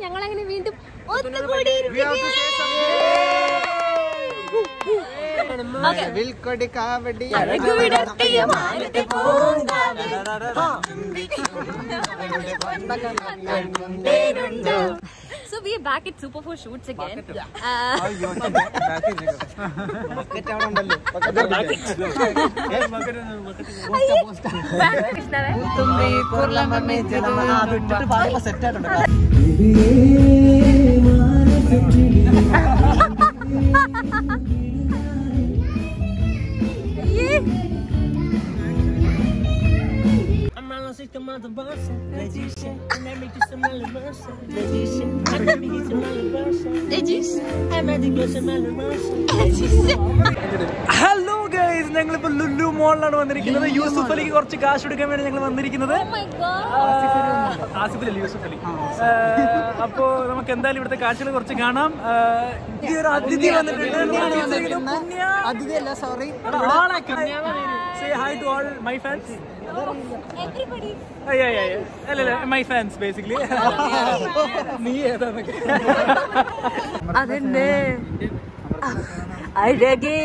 ഞങ്ങൾ അങ്ങനെ വീണ്ടും ഒത്തുകൂടി വിൽക്കൊടി കാവടി So we are back at Super 4 shoots again. Uh, hello guys ഞങ്ങളിപ്പോ ലുലു മോളിലാണ് വന്നിരിക്കുന്നത് യൂസുഫ് അലിക്ക് കുറച്ച് കാശ് കൊടുക്കാൻ വേണ്ടി ഞങ്ങൾ വന്നിരിക്കുന്നത് oh my god. Asif Ali Yusuf Ali ആ, അപ്പോ നമുക്ക് എന്തായാലും ഇവിടുത്തെ കാഴ്ചകൾ കുറച്ച് കാണാം ആ, ഈ ഒരു അതിഥി വന്നിട്ടുണ്ട് പുണ്യ. അതിഥിയല്ല സോറി എടാ, ആളാക്കി. Say hi to all my fans. Everybody. ആ, yeah, yeah, yeah. അല്ലല്ല മൈ ഫാൻസ് ബേസിക്കലി നീ ഏതാന്നൊക്കെ അതെന്നെ അഴകേ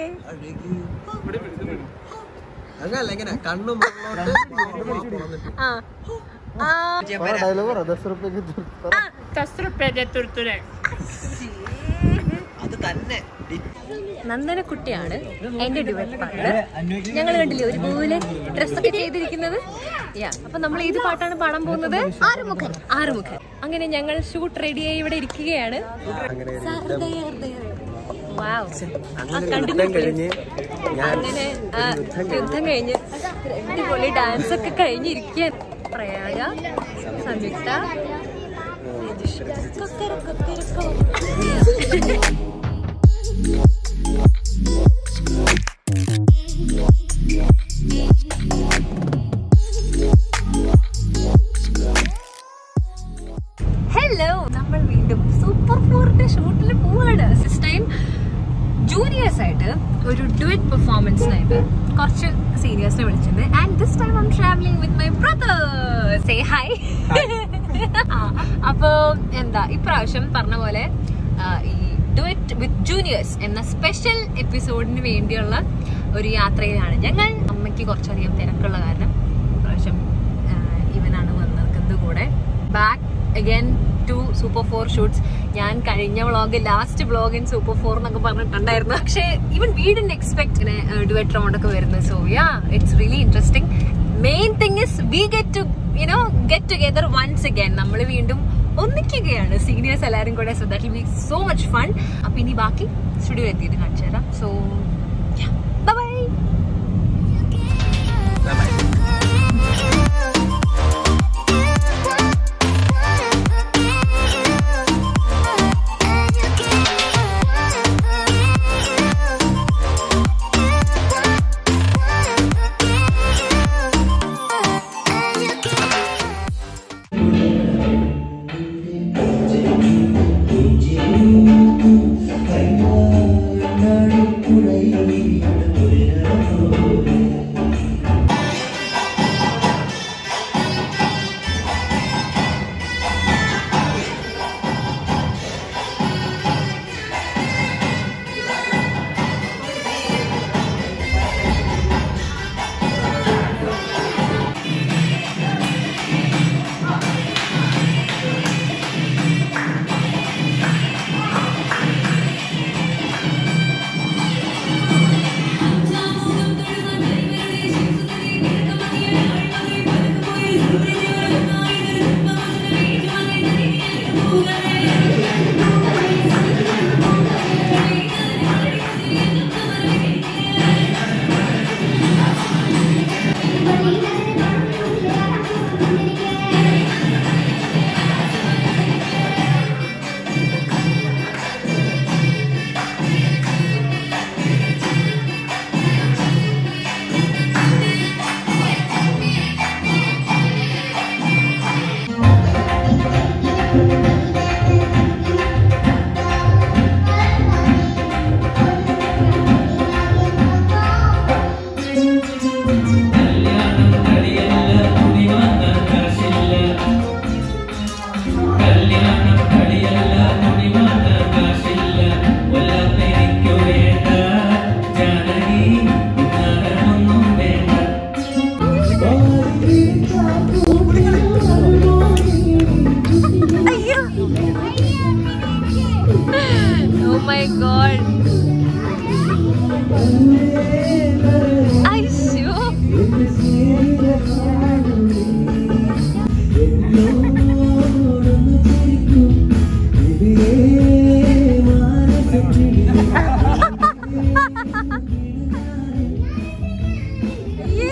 അങ്ങനല്ല ഇങ്ങനെ കണ്ണും ആ ആ ഡയലോഗ് പറ ദസ് റുപ്യക്ക് അത് തന്നെ നന്ദനക്കുട്ടിയാണ് എന്റെ ഡിവൈഡ് പാട്ട് ഞങ്ങൾ കണ്ടില്ലേ ഒരുപോലെ ഡ്രസ്സൊക്കെ ചെയ്തിരിക്കുന്നത് യാ അപ്പൊ നമ്മൾ ഏത് പാട്ടാണ് പാടാൻ പോകുന്നത് ആറുമുഖൻ ആറുമുഖൻ അങ്ങനെ ഞങ്ങൾ ഷൂട്ട് റെഡിയായി ഇവിടെ ഇരിക്കുകയാണ് സഹൃദയ ഹൃദയ. Wow. ആ, കണ്ടിന്യൂ അങ്ങനെ ആ, യുദ്ധം കഴിഞ്ഞ് അടിപൊളി ഡാൻസ് ഒക്കെ കഴിഞ്ഞിരിക്കാൻ പ്രയാഗ സംയുക്ത രജിഷ. കൊക്കര, കൊക്കരക്കോ. ഹലോ നമ്മൾ വീണ്ടും സൂപ്പർ ഫോറിന്റെ ഷൂട്ടിൽ പോവാണ് ദിസ് ടൈം ജൂനിയേഴ്സ് ആയിട്ട് ഒരു ഡുവറ്റ് പെർഫോമൻസിനായിട്ട് കുറച്ച് സീനിയേഴ്സിനെ വിളിച്ചിട്ടുണ്ട് and this time I'm travelling with my brother say hi അപ്പോ എന്താ ഇപ്രാവശ്യം പറഞ്ഞ പോലെ ആ, ഈ ഡുവറ്റ് വിത്ത് ജൂനിയേഴ്സ് എന്ന സ്പെഷ്യൽ എപ്പിസോഡിന് വേണ്ടിയുള്ള ഒരു യാത്രയിലാണ് ഞങ്ങൾ അമ്മയ്ക്ക് കുറച്ചധികം തിരക്കുള്ള കാരണം ഇപ്രാവശ്യം ആ, ഇവനാണ് വന്നിരിക്കുന്നത് കൂടെ back again to Super Four shoots ഞാൻ കഴിഞ്ഞ vlog last vlog in Super Four എന്നൊക്കെ പറഞ്ഞിട്ടുണ്ടായിരുന്നു പക്ഷേ ഈവൻ വി ഡിൻ എക്സ്പെക്ട് ഇങ്ങനെ ഡുവറ്റ് റൗണ്ട് ഒക്കെ വരുന്നത് so yeah it's really interesting main thing is we get to you know get together once again നമ്മൾ വീണ്ടും ഒന്നിക്കുകയാണ് സീനിയേഴ്സ് എല്ലാവരും കൂടെ so that will be so much fun അപ്പൊ ഇനി ബാക്കി സ്റ്റുഡിയോ എത്തിയിട്ട് കാണിച്ചു തരാം സോ ബൈ കല്യാണം ഗോഡ് അയ്യോ അയ്യേ.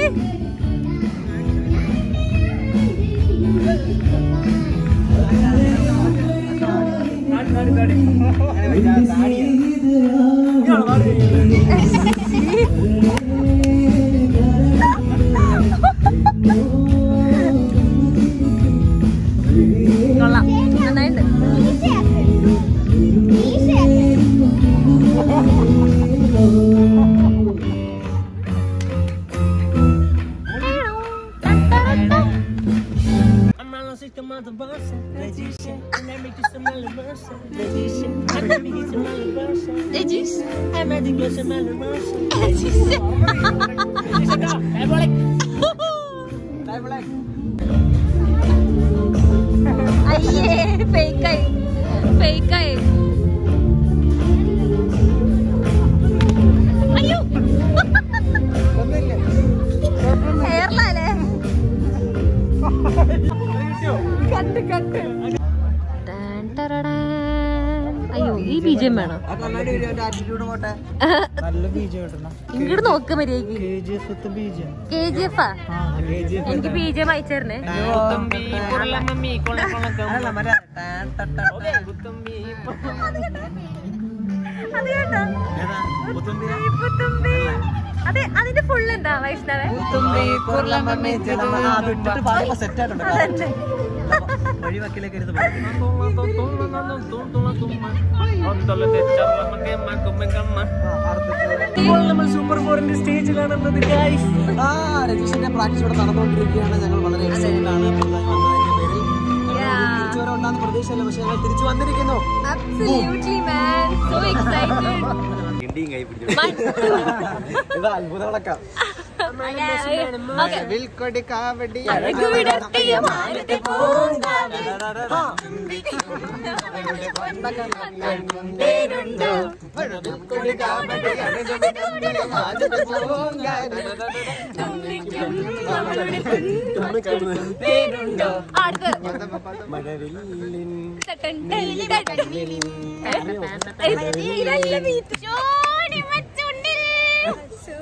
കൊള്ളാം നന്നായിട്ടുണ്ട് രജീഷ് അയ്യേ ഫേക്കായി ഫേക്കായി അയ്യോ ഹെയർലല്ലേ കണ്ട് കണ്ട് ടാൻ ടറടാൻ. അയ്യോ ഈ ബീജം വേണം ആ കണ്ണാടി വീഡിയോന്റെ ആറ്റിറ്റ്യൂഡ് പോട്ടെ നല്ല ബീജം കിട്ടണം ഇങ്ങോട്ട് നോക്ക് മര്യാദക്ക് കെ ജി എഫ് വിത്ത് ബീജം കെ ജി എഫ് ആ എനിക്ക് ബീജം അയച്ചേരണേ അതല്ല മറ്റേ ടാൻ ടട്ട ടാൻ. അത് കേട്ടോ ഏതാ? പുത്തുമ്പിയാ? പുത്തുമ്പി. അതെ അതിന്റെ ഫുൾ എന്താ വൈഷ്ണവേ പുത്തുമ്പി, കുർലമ്മമ്മേ, ചിലമ്മ. ആ, അത് ഇട്ടിട്ട് പാടുമ്പോ set ആയിട്ടുണ്ട്. അതന്നെ വഴിവക്കിലേക്ക് ഇരുന്ന് പാടും. ആ, അടുത്ത ഇപ്പോൾ നമ്മൾ സൂപ്പർ ഫോറിന്റെ സ്റ്റേജിലാണെന്നത് ഗൈസ് ആ രജീഷിന്റെ പ്രാക്ടീസ് ഇവിടെ നടന്നുകൊണ്ടിരിക്കുകയാണ് ഞങ്ങൾ വളരെ എക്സൈറ്റഡ് ആണ് പുതുതായി വന്നതിന്റെ പേരിൽ Yeah. തിരിച്ചു വരവുണ്ടാകുന്ന പ്രതീക്ഷയില്ല പക്ഷെ ഞങ്ങൾ തിരിച്ചു വന്നിരിക്കുന്നു Absolutely, man. So excited. ഇത് അത്ഭുതങ്ങളൊക്കെ Okay. വിൽക്കൊടി കാവടി അഴകു വിടർത്തിയ മാനത്തെ പൂങ്കാവേ. കൊണ്ടേരുണ്ടോ? തുമ്പിക്കും അവളുടെ പേരുണ്ടോ? അടുത്ത്. തട്ടൻ ടൈലി തട്ടൻ മിലി. ഏ, ഇതല്ല beat. ചോടി മച്ചുണ്ടിൽ. ശോ.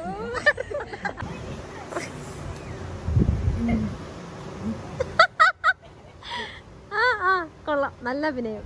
ആ ആ കൊള്ളാം നല്ല അഭിനയം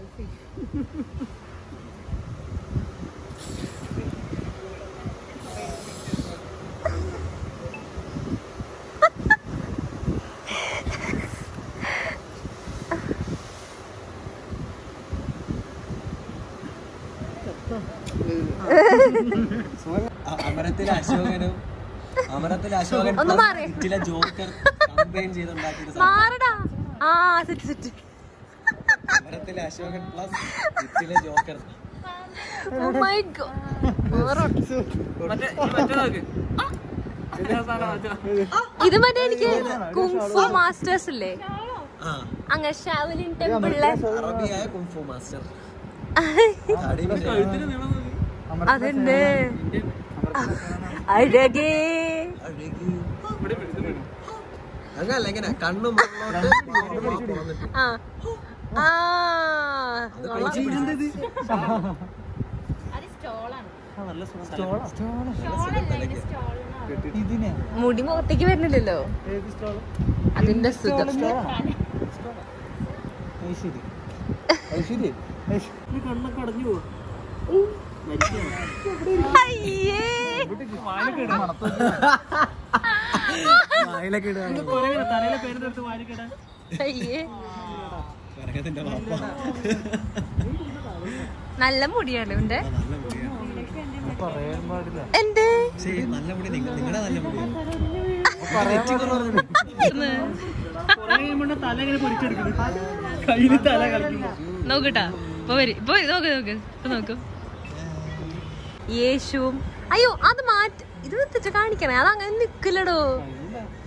അമരത്തിലെ അശോകനും അമരത്തിലെ അശോകൻ ഒന്ന് plus മാറ്. ഹിറ്റിലെ ജോക്കർ കമ്പൈൻ ചെയ്തുണ്ടാക്കിയ ഒരു മാറടാ ആ സെറ്റ് സെറ്റ് അമരത്തിലെ അശോകൻ പ്ലസ് ഹിറ്റിലെ ജോക്കർ ഓ മൈ ഗോഡ് ഇത് മറ്റേ എനിക്ക് കുങ്ഫു മാസ്റ്റേഴ്സ് ഇല്ലേ ആ അങ്ങനെ ഷാവലിൻ ടെമ്പിളിലെ അറബിയായ കുംഫു മാസ്റ്റർ അതന്നെ അഴകേ അങ്ങനല്ല ഇങ്ങനെ കണ്ണും മുകളിലോട്ട് വന്നിട്ട് ആ ആ അത് കഴിച്ച് പിടിച്ചത്. ഇതിനെ മുടി മുഖത്തേക്ക് വരുന്നില്ലല്ലോ ഏത് സ്റ്റോള് അതിന്റെ സുഖം ഐശ്വര്യ ഐശ്വര്യ ഐശ്വര്യ കണ്ണൊക്കെ അടഞ്ഞു പോവാ അയ്യേ വായിലൊക്കെ ഇടുക തലയിലെ പേരെടുത്ത് വാരിക്കിടാൻ അയ്യേ കരകത്തിന്റെ വാപ്പ. നല്ല മുടിയാണ് ഇവന്റെ നല്ല മുടിയാണ്. പറയാൻ പാടില്ല എന്റെ പക്ഷേ ഈ നല്ല മുടി നിങ്ങ- നിങ്ങളുടെ നല്ല മുടിയാണ് കുറെ കഴിയുമ്പോ തല ഇങ്ങനെ പൊരിച്ചെടുക്കുന്നു കയ്യില് തല കളിക്കുമ്പോ നോക്കട്ടാ ഇപ്പൊ വരി ഇപ്പൊ നോക്ക് നോക്ക് ഇപ്പൊ നോക്ക് യേശുവും അയ്യോ അത് മാറ്റ ഇത് വെച്ചിട്ട് കാണിക്കണേ അത് അങ്ങനെ നിക്കില്ലടോ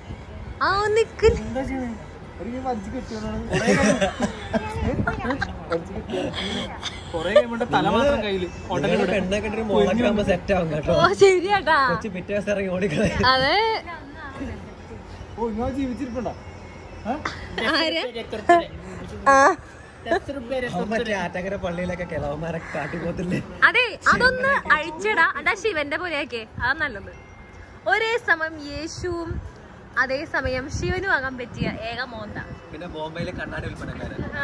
ആ നിക്കില്ല എന്താ ചെയ്യണേ ഒരു വലിച്ചു കെട്ടിയോണ്ടാണ് കൊറേ കഴിയുമ്പോ തല മാത്രം കയ്യില് പെണ്ണൊക്കെ മോളൊക്കെ സെറ്റ് ആവും കേട്ടോ ഓ ശരിയാട്ടാ കൊച്ചു പിറ്റേ ദിവസം ഇറങ്ങി ഓടിക്കളെ അതെ ഓ ഇങ്ങനെ ജീവിച്ചിരിപ്പുണ്ടോ ആര് മറ്റേ ആറ്റക്കര പള്ളിയിലൊക്കെ കിളവന്മാരൊക്കെ കാട്ടിപ്പോത്തില്ലേ അതെ അതൊന്ന് അഴിച്ചിടാ അതാ ശിവന്റെ പോലെയാക്കേ അതാ നല്ലത് ഒരേ സമയം യേശുവും അതേ സമയം ശിവനും ആകാൻ പറ്റിയ ഏക മോന്ത പിന്നെ ബോംബെയിലെ കണ്ണാടി വിൽപ്പനക്കാരൻ ആ.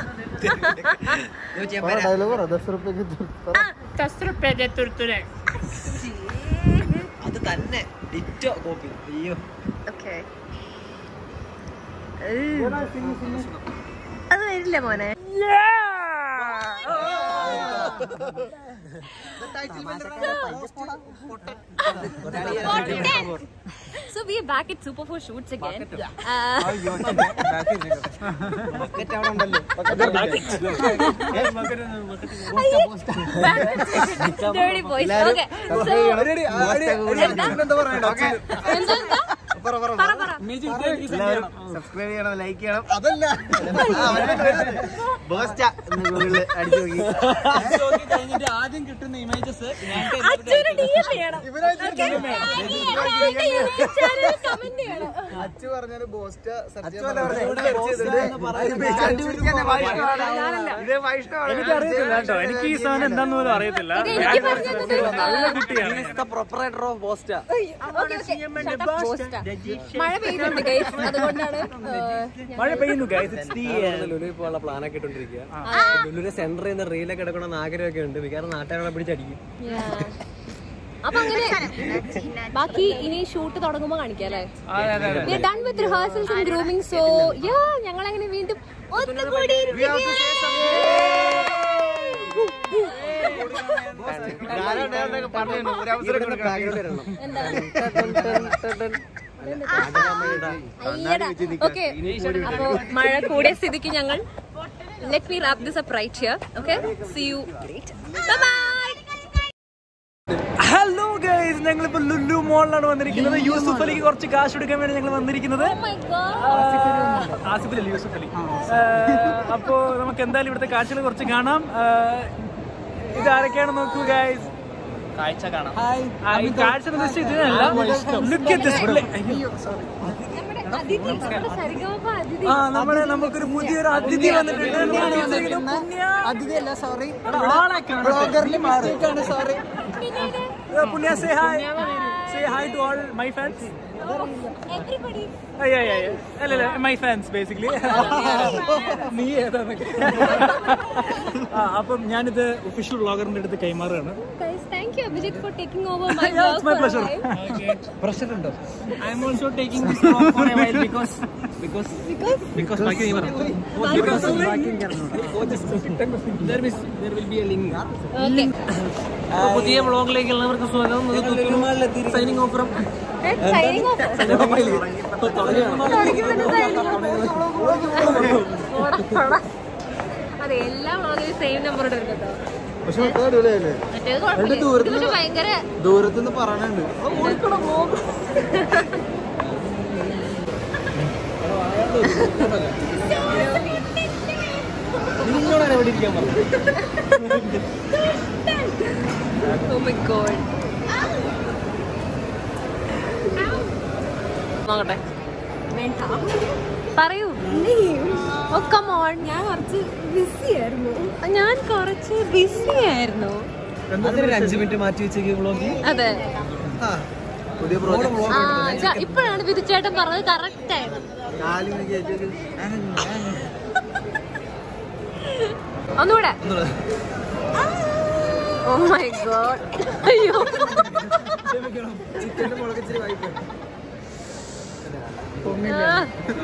അത് തന്നെ ഡിറ്റോ കോപ്പി അയ്യോ Okay. ഏഹ്. അത് വരില്ല മോനെ So we are back at Super 4 shoots again. Uh, dirty boys. Okay. So, എന്താ? എന്താ? പറ, പറ. സബ്സ്ക്രൈബ് ചെയ്യണം ലൈക്ക് ചെയ്യണം അതല്ല ബോസ്റ്റ അടിച്ചു നോക്കി കഴിഞ്ഞിട്ട് ആദ്യം കിട്ടുന്ന ഇമേജസ് അച്ഛന് DM ചെയ്യണം. Okay? ഞങ്ങളുടെ YouTube channel ൽ comment ചെയ്യണം. അച്ചു പറഞ്ഞാല് ബോസ്റ്റ എനിക്കറിയത്തില്ല കേട്ടോ എനിക്ക് ഈ സാധനം എന്താന്ന് പോലും അറിയത്തില്ല ഇത് എനിക്ക് പറഞ്ഞു തന്നത് നല്ല കുട്ടിയാണ് പ്രൊപ്പറേറ്റർ ഓഫ് ബോസ്റ്റ Okay, okay. Shut up, Bosta. മഴ പെയ്യുന്നുണ്ട് guys. അതുകൊണ്ടാണ് ഏഹ്, മഴ പെയ്യുന്നു ഗൈസ് ഇറ്റ്സ് ദി ലുലു പോകാനുള്ള പ്ലാനൊക്കെ ഇട്ടോണ്ടിരിക്കുക ലുലുവിന്റെ സെന്ററിൽ നിന്ന് റീലൊക്കെ എടുക്കണമെന്ന് ആഗ്രഹമൊക്കെ ഉണ്ട് മിക്കവാറും നാട്ടുകാരെ പിടിച്ചടിക്കും Yeah. അപ്പൊ അങ്ങനെ ബാക്കി ഇനി ഷൂട്ട് തുടങ്ങുമ്പോ കാണിക്കാം അല്ലേ We are done with rehearsals and grooming, so yeah, ഞങ്ങൾ അങ്ങനെ വീണ്ടും ഒത്തുകൂടി ഓക്കെ അപ്പോ മഴ കൂടിയ സ്ഥിതിക്ക് ഞങ്ങൾ let me wrap this up right here okay see you bye hello guys ഞങ്ങളിപ്പോ ലുലു മോളിലാണ് വന്നിരിക്കുന്നത് യൂസുഫ് അലിക്ക് കുറച്ച് കാശ് കൊടുക്കാൻ വേണ്ടി ഞങ്ങൾ വന്നിരിക്കുന്നത് Oh my god. ആസിഫിലല്ലേ Yusuf Ali ആഹ് അപ്പോ നമുക്ക് എന്തായാലും ഇവിടുത്തെ കാഴ്ചകൾ കുറച്ച് കാണാം ആഹ് ഇത് ആരൊക്കെയാണ് നോക്കൂ ഗൈസ് കാഴ്ച കാണാം ഈ കാഴ്ച ഉദ്ദേശിച്ച് ഇതിനല്ല ലുക്ക് അറ്റ് ദിസ് നമ്മുടെ അതിഥി നമ്മുടെ സരിഗമപ അതിഥി ആ നമ്മളെ നമുക്കൊരു പുതിയൊരു അതിഥി വന്നിട്ടുണ്ട് അതിഥല്ല സോറി ആളെ കാണാം. ബ്ലോഗറിൽ മിസ്റ്റേക്ക് ആണ് sorry Uh, Punya, say hi. Say hi to all my fans. everybody Uh, yeah, yeah, yeah. അല്ല, അല്ല, my fans basically. നീ ഏതാന്നൊക്കെ. ആ, അപ്പം ഞാനിത് ഒഫീഷ്യൽ ബ്ലോഗറിന്റെ അടുത്ത് കൈമാറുകയാണ് guys thank you Abhijit for taking over my Yeah, vlog it's my for a pleasure. while. Pressure ഉണ്ടോ I'm also taking this vlog for a while because because because because ബാക്കി നീ പറ because there is there will be a link okay പുതിയ വ്ലോഗിലേക്ക് എല്ലാവർക്കും സ്വാഗതം signing ഓഫറും Let's signing off തുടങ്ങുമ്പോൾ signing off. അതെ എല്ലാ വ്ളോഗിലും സെയിം നമ്പർ എടുക്കട്ടോ പക്ഷെ മറ്റേ അടിപൊളിയല്ലേ മറ്റേത് കുഴപ്പമില്ല ഇത് പക്ഷെ ഭയങ്കര ദൂരത്തുനിന്ന് പറയണുണ്ട് നിങ്ങളാണ് എവിടെ ഇരിക്കാൻ പറഞ്ഞത് Oh my god. നോക്കട്ടെ പറയൂ ഓ കമോൺ ഞാൻ കുറച്ച് ബിസി ആയിരുന്നു ഞാൻ കുറച്ച് ബിസി ആയിരുന്നു അതൊരു അഞ്ചു മിനിറ്റ് മാറ്റി വെച്ചേക്ക് വ്ളോഗ് അതെ പുതിയ പ്രോജക്ട് ആ ച- ഇപ്പോഴാണ് വിധിച്ചേട്ടൻ പറഞ്ഞത് കറക്റ്റ് ആയിരുന്നു നാല് മണിക്ക് ഒന്നുകൂടെ ഓ മൈ ഗോഡ് അയ്യോ ചിക്കന്റെ മുളക് ഇച്ചിരി വായിക്കും ആ.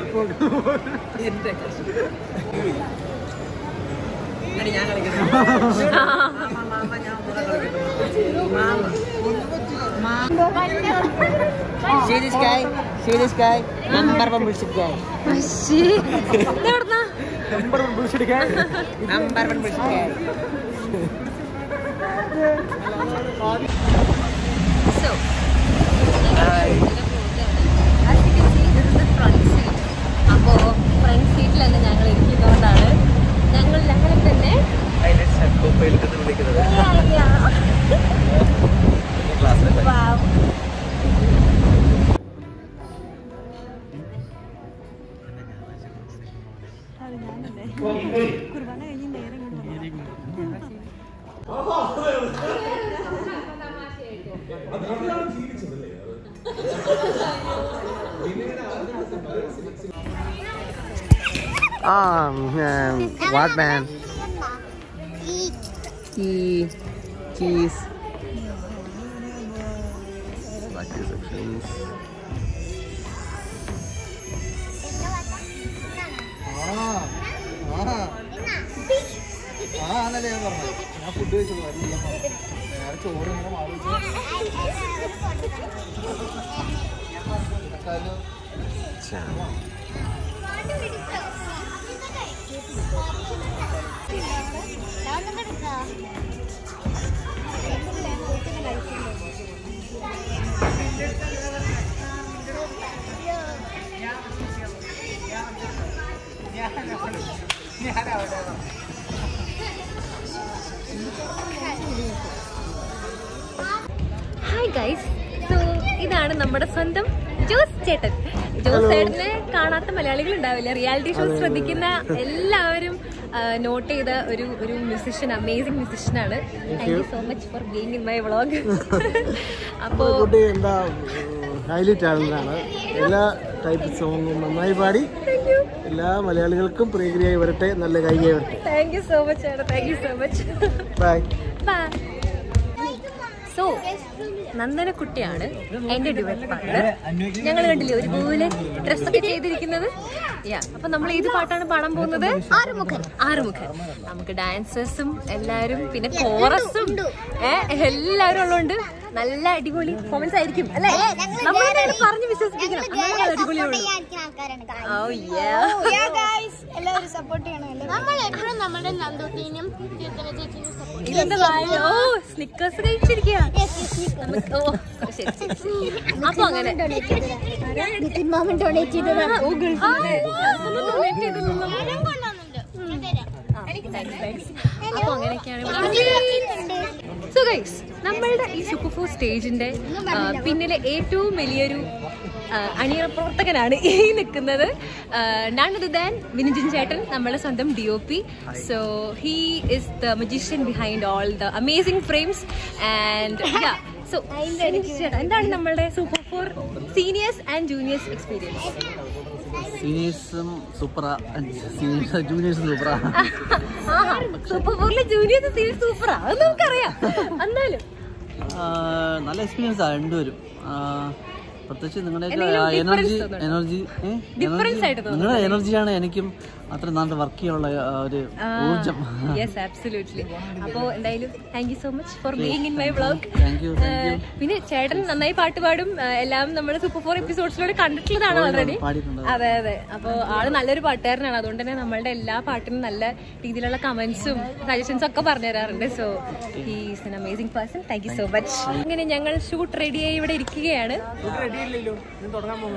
ഞാൻ കളിക്കുന്നത് See this guy? See this guy? Number one bullshit guy. ശ്ശേ. ഇതെവിടുന്നാ? Number one bullshit guy. So, as you can see, this is the front seat. അപ്പോ ഫ്രണ്ട് സീറ്റിൽ തന്നെ ഞങ്ങൾ ഇരിക്കുന്നതുകൊണ്ടാണ് ഞങ്ങൾ ഞങ്ങളുടെ വാട്ട് മാൻ ഈ ചീസ് sections. ആ ആന്നല്ലേ ഞാൻ പറഞ്ഞത് ഞാൻ ഫുഡ് കഴിച്ചോളൂ വരില്ല ഞാൻ ചോറ് ഇങ്ങനെ മാറി ഹായ് ഗൈസ് സോ ഇതാണ് നമ്മുടെ സ്വന്തം ജോസ് ചേട്ടൻ ജോസ് ചേട്ടനെ കാണാത്ത മലയാളികൾ ഉണ്ടാവില്ല റിയാലിറ്റി ഷോ ശ്രദ്ധിക്കുന്ന എല്ലാവരും നോട്ട് ചെയ്ത ഒരു ഒരു മ്യൂസിഷ്യൻ അമേസിംഗ് മ്യൂസിഷ്യൻ ആണ് thank you so much for being in my vlog അപ്പോ കുട്ടി എന്താ ഹൈലി ടാലന്റ് ആണ് എല്ലാ ടൈപ്പ് സോങ്ങും നന്നായി പാടി എല്ലാ മലയാളികൾക്കും പ്രിയകരിയായി വരട്ടെ നല്ല കൈകായി വരട്ടെ താങ്ക് യു സോ മച്ച് ചേട്ടാ thank you so much bye bye so നന്ദനക്കുട്ടിയാണ് എന്റെ ഡിവൈറ്റ് പാർട്ണർ ഞങ്ങൾ കണ്ടില്ലേ ഒരുപോലെ ഡ്രസ്സൊക്കെ ചെയ്തിരിക്കുന്നത് യാ അപ്പൊ നമ്മൾ ഏത് പാട്ടാണ് പാടാൻ പോകുന്നത് ആറുമുഖൻ ആറുമുഖൻ നമുക്ക് ഡാൻസേഴ്സും എല്ലാരും പിന്നെ കോറസും ഏഹ് എല്ലാവരും ഉള്ളതുകൊണ്ട് നല്ല അടിപൊളി പെർഫോമൻസ് ആയിരിക്കും അല്ലേ നമ്മളെ പറഞ്ഞു വിശ്വസിപ്പിക്കണം നല്ല അടിപൊളിയാണ് Oh, yeah. എല്ലാവരും സപ്പോർട്ട് ചെയ്യണം നമ്മൾ എപ്പോഴും നമ്മുടെ നന്ദുട്ടീനും കീർത്തന ചേച്ചിനും സപ്പോർട്ട് ഇതെന്താ വായ? ഓ സ്നിക്കേഴ്സ് കഴിച്ചിരിക്കുക നമുക്ക് ഓ ശരി ശരി, ശരി. അപ്പൊ അങ്ങനെ നിതിൻ മാമൻ ഡൊണേറ്റ് ചെയ്തതാണ് ഓ ഗൾഫിലെ അതൊന്നും donate ചെയ്തില്ലല്ലോ. അപ്പൊ അങ്ങനെയൊക്കെയാണ് സോ ഗൈസ് നമ്മളുടെ ഈ സൂപ്പർ ഫോർ സ്റ്റേജിന്റെ ആ, പിന്നിലെ ഏറ്റവും വലിയൊരു ആ, അണിയറ പ്രവർത്തകനാണ് ഈ നിൽക്കുന്നത് നാണ് ദാൻ വിനിജിൻ ചേട്ടൻ നമ്മളെ സ്വന്തം D O P so he is the magician behind all the amazing frames and so ചേട്ടാ എന്താണ് നമ്മളുടെ Super Four seniors and juniors experience സീനിയേഴ്സും സൂപ്പറാ സീനിയേഴ്സ് ജൂനിയേഴ്സും സൂപ്പറാ സൂപ്പർ ഫോറിലെ ജൂനിയേഴ്സ് സീനിയേഴ്സ് സൂപ്പറാ അത് നമുക്കറിയാം എന്നാലും നല്ല എക്സ്പീരിയൻസ് ആ രണ്ടുപേരും ആ, പ്രത്യേകിച്ച് നിങ്ങളുടെയൊക്കെ എന്തെങ്കിലും എനർജി difference തോന്നുന്നുണ്ടോ? എനർജി Difference ആയിട്ട് നിങ്ങളുടെ എനർജിയാണ് എനിക്കും അത്ര നന്നായിട്ട് വർക്ക് ചെയ്യാനുള്ള ആ, ഒരു ഊർജം യെസ് ആബ്സല്യൂട്ട്ലി അപ്പോ എന്തായാലും thank you so much for being in my vlog thank you thank you പിന്നെ ചേട്ടൻ നന്നായി പാട്ട് പാടും ആ, എല്ലാം നമ്മൾ സൂപ്പർ ഫോർ എപ്പിസോഡ്സിലൂടെ കണ്ടിട്ടുള്ളതാണ് ഓൾറെഡി പാടിയിട്ടുണ്ട് അതെ അതെ അപ്പൊ ആള് നല്ലൊരു പാട്ടുകാരനാണ് അതുകൊണ്ട് തന്നെ നമ്മളുടെ എല്ലാ പാട്ടിനും നല്ല രീതിയിലുള്ള കമന്റ്സും സജഷൻസും ഒക്കെ പറഞ്ഞു തരാറുണ്ട് so he's an amazing person thank you so much അങ്ങനെ ഞങ്ങൾ ഷൂട്ട് റെഡിയായി ഇവിടെ ഇരിക്കുകയാണ് റെഡിയില്ലല്ലോ ഇനി തുടങ്ങാൻ പോകുന്നു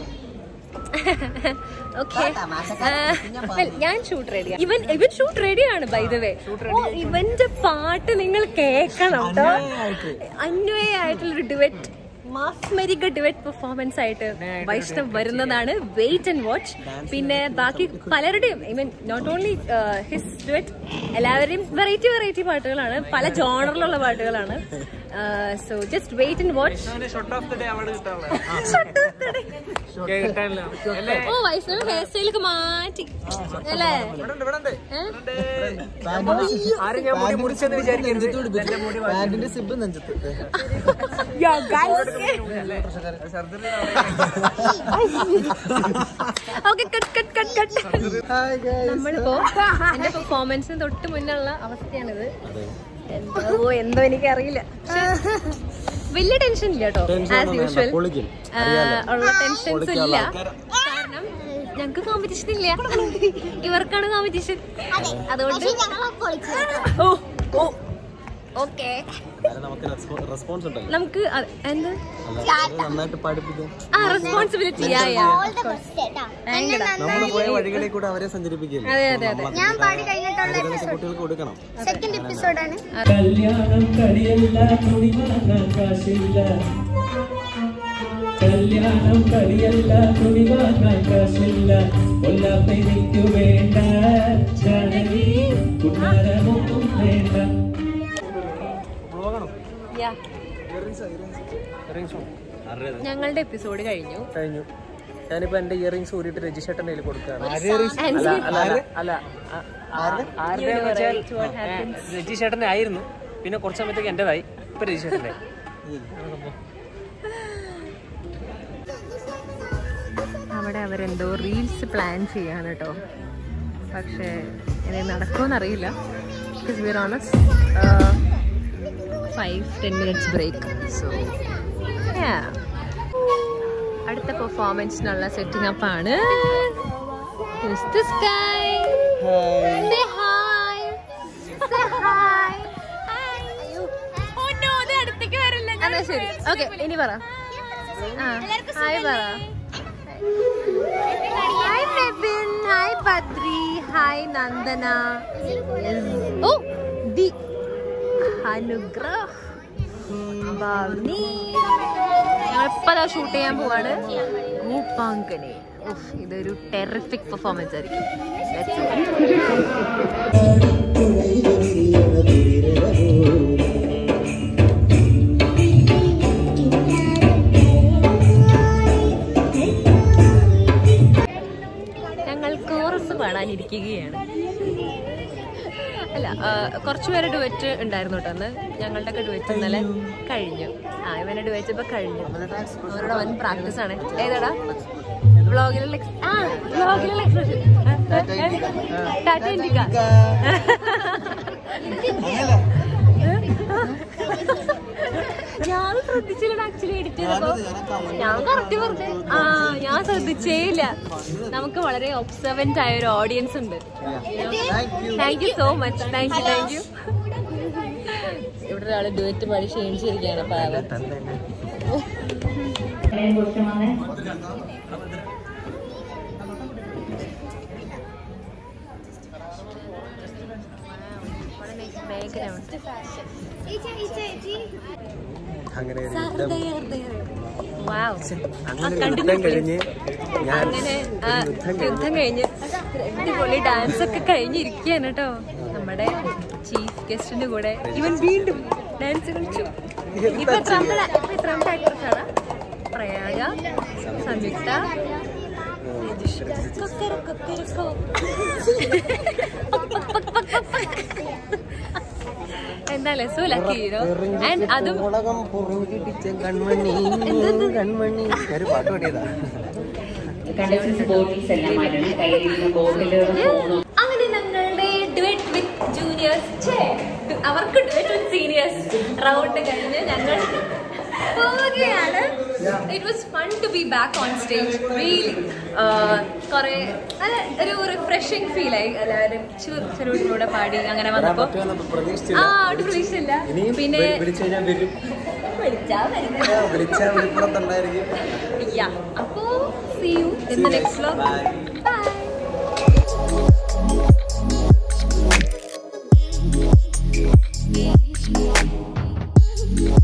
ഓക്കെ ഞാൻ ഷൂട്ട് റെഡിയാണ് ഇവൻ ഇവൻ ഷൂട്ട് റെഡിയാണ് ബൈ ദ വേ ഓ ഇവന്റെ പാട്ട് നിങ്ങൾ കേൾക്കണം കേട്ടോ അന്വയായിട്ടുള്ള ഒരു ഡിവറ്റ് മാസ്മരിക ഡിവറ്റ് പെർഫോമൻസ് ആയിട്ട് വൈഷ്ണവ് വരുന്നതാണ് വെയിറ്റ് ആൻഡ് വാച്ച് പിന്നെ ബാക്കി പലരുടെയും I mean not only his duet എല്ലാവരുടെയും വെറൈറ്റി വെറൈറ്റി പാട്ടുകളാണ് പല ജോണറിലുള്ള പാട്ടുകളാണ് so just wait and watch shot of the day award കിട്ടാനുള്ള കിട്ടാനില്ല അല്ലേ ഓ വൈഷ്ണവ് ഹെയർ സ്റ്റൈലൊക്കെ മാറ്റി അല്ലേ ഏ? ആരും ഞാൻ മുടി മുറിച്ചെന്ന് വിചാരിക്കരുത് എന്റെ മുടി പാന്റിന്റെ സിബ് നെഞ്ചത്ത് okay cut cut cut cut നമ്മളിപ്പോ എന്റെ പെർഫോമൻസിന് തൊട്ട് മുന്നുള്ള അവസ്ഥയാണിത് എന്തോ എന്തോ എനിക്ക് അറിയില്ല വലിയ ടെൻഷൻ ഇല്ല കേട്ടോ ആസ് യൂഷ്വൽ പൊളിക്കും ഉള്ള ടെൻഷൻസ് ഇല്ല കാരണം ഞങ്ങക്ക് കോമ്പറ്റീഷൻ ഇല്ല ഇവർക്കാണ് കോമ്പറ്റീഷൻ അതുകൊണ്ട് ഓ ഓ ഓക്കെ നമുക്ക് റെസ്പോൺസ് ഉണ്ടല്ലോ നമുക്ക് അത് എന്ത് അല്ല, നന്നായിട്ട് പഠിപ്പിക്കും ആ റെസ്പോൺസിബിലിറ്റി യാ യാ നമ്മൾ പോയ വഴികളിൽ കൂടെ അവരെ സഞ്ചരിപ്പിക്കില്ല അതെ അതെ അതെ ഞാൻ പാടി കഴിഞ്ഞിട്ടുള്ള കുട്ടികൾക്ക് കൊടുക്കണം സെക്കൻഡ് എപ്പിസോഡാണ് കല്യാണം കളിയല്ല തുണി വാങ്ങാൻ കാശില്ല കല്യാണം കളിയല്ല തുണി വാങ്ങാൻ കാശില്ല കൊല്ലാപ്പെനിക്കു വേണ്ട ജാനകി കുമാരമൊന്നും വേണ്ട യാ ഞങ്ങളുടെ എപ്പിസോഡ് കഴിഞ്ഞു കഴിഞ്ഞു ഞാനിപ്പോ എന്റെ ഇയറിംഗ്സ് ഊരിയിട്ട് രജിഷേട്ടന്റെ കയ്യിൽ കൊടുക്കുകയാണ് And അല്ല അല്ല അല്ല ആ, ആ, ആരുടെയെന്ന് വെച്ചാൽ രജിഷേട്ടന്റെ ആയിരുന്നു പിന്നെ കുറച്ച് സമയത്തേക്ക് എന്റേതായി ഇപ്പൊ രജിഷേട്ടന്റെ അവിടെ അവരെന്തോ റീൽസ് പ്ലാൻ ചെയ്യാണ് കേട്ടോ പക്ഷേ ഇനി നടക്കുമെന്നറിയില്ല because we're on five ten minutes break so അടുത്ത പെർഫോമൻസിനുള്ള സെറ്റിംഗ് അപ്പ് ആണ് ശരി ഓക്കെ ഇനി പറ ആ ഹായ് പറ hi Mebin hi Badri hi Nandana ഓ ദി അനുഗ്രഹ് ഭാവനി ഞങ്ങളിപ്പതാ ഷൂട്ട് ചെയ്യാൻ പോവാണ് ഗോപാങ്കനെ ഉഫ്, ഇതൊരു ടെറിഫിക് പെർഫോമൻസ് ആയിരിക്കും Let's see. ഞങ്ങൾ കോറസ് പാടാനിരിക്കുകയാണ് അല്ല ആ, കുറച്ച് പേര് ഡുവറ്റ് ഉണ്ടായിരുന്നു കേട്ടോ അന്ന് ഞങ്ങളുടെ ഒക്കെ ഡുവറ്റ് ഇന്നലെ കഴിഞ്ഞു ആ ഇവനെ ഡുവറ്റ് ഇപ്പൊ കഴിഞ്ഞു അവരുടെ വൻ പ്രാക്ടീസ് ആണ് ഏതാടാ വ്ളോഗിലുള്ള ex- ആ വ്ളോഗിലുള്ള എക്സ്പ്രഷൻ ടാറ്റ ഇൻഡിക്ക ഞാൻ ശ്രദ്ധിച്ചില്ല ആക്ച്വലി എഡിറ്റ് ചെയ്തപ്പോ ഞാൻ കറക്റ്റ് പറഞ്ഞു ആ ഞാൻ ശ്രദ്ധിച്ചേ ഇല്ല നമുക്ക് വളരെ ഒബ്സർവന്റ് ആയ ഒരു ഓഡിയൻസ് ഉണ്ട് thank you so much thank you thank you ഇവിടെ ഒരാള് ഡുവറ്റ് പാടി ക്ഷീണിച്ചിരിക്കുകയാണ് പാവം ബാക്ക്ഗ്രൗണ്ട് അങ്ങനെ ഒരു യുദ്ധം വാവ് അങ്ങനെ ഒരു യുദ്ധം കഴിഞ്ഞ് ഞാൻ അങ്ങനെ ആ, യുദ്ധം കഴിഞ്ഞ് അടിപൊളി ഡാൻസ് ഒക്കെ കഴിഞ്ഞിരിക്കുകയാണ് കേട്ടോ നമ്മുടെ ചീഫ് ഗസ്റ്റിന്റെ കൂടെ ഇവൻ വീണ്ടും ഡാൻസ് കളിച്ചു ഇപ്പൊ എത്രാമത്തെ ഡാ- ഇപ്പൊ എത്രാമത്തെ ആക്ട്രസ് ആണ് പ്രയാഗ സംയുക്ത കൊക്കര, കൊക്കരക്കോ. എന്തായാലും സോ ലക്കി ആൻഡ് അതും ഉലകം പുറകിടിച്ച കൺമണി കൺമണി ഒരു പാട്ട് പാടിയതാ കണ്ടൻസ് ബോട്ടിൽസ് എല്ലാം മാറ്റണം കയ്യിലിരുന്ന ബോട്ടിലുകളും ഫോണും അങ്ങനെ ഞങ്ങളുടെ ഡുവറ്റ് വിത്ത് ജൂനിയേഴ്സ് അവർക്ക് ഡുവറ്റ് വിത്ത് സീനിയേഴ്സ് റൗണ്ട് കഴിഞ്ഞ് ഞങ്ങൾ പോവുകയാണ് it was fun to be back on stage really കുറെ നല്ല ഒരു റിഫ്രഷിംഗ് ഫീൽ ആയി എല്ലാവരും ചെറുവിലൂടെ പാടി അങ്ങനെ വന്നപ്പോ ആ ഒരു പ്രതീക്ഷയില്ല പിന്നെ വിളിച്ചു കഴിഞ്ഞാൽ വരും വിളിച്ചാ വരുന്നത് വിളിച്ചാൽ വിളിപ്പുറത്തുണ്ടായിരിക്കും Yeah. അപ്പോ see you in the next vlog. Bye.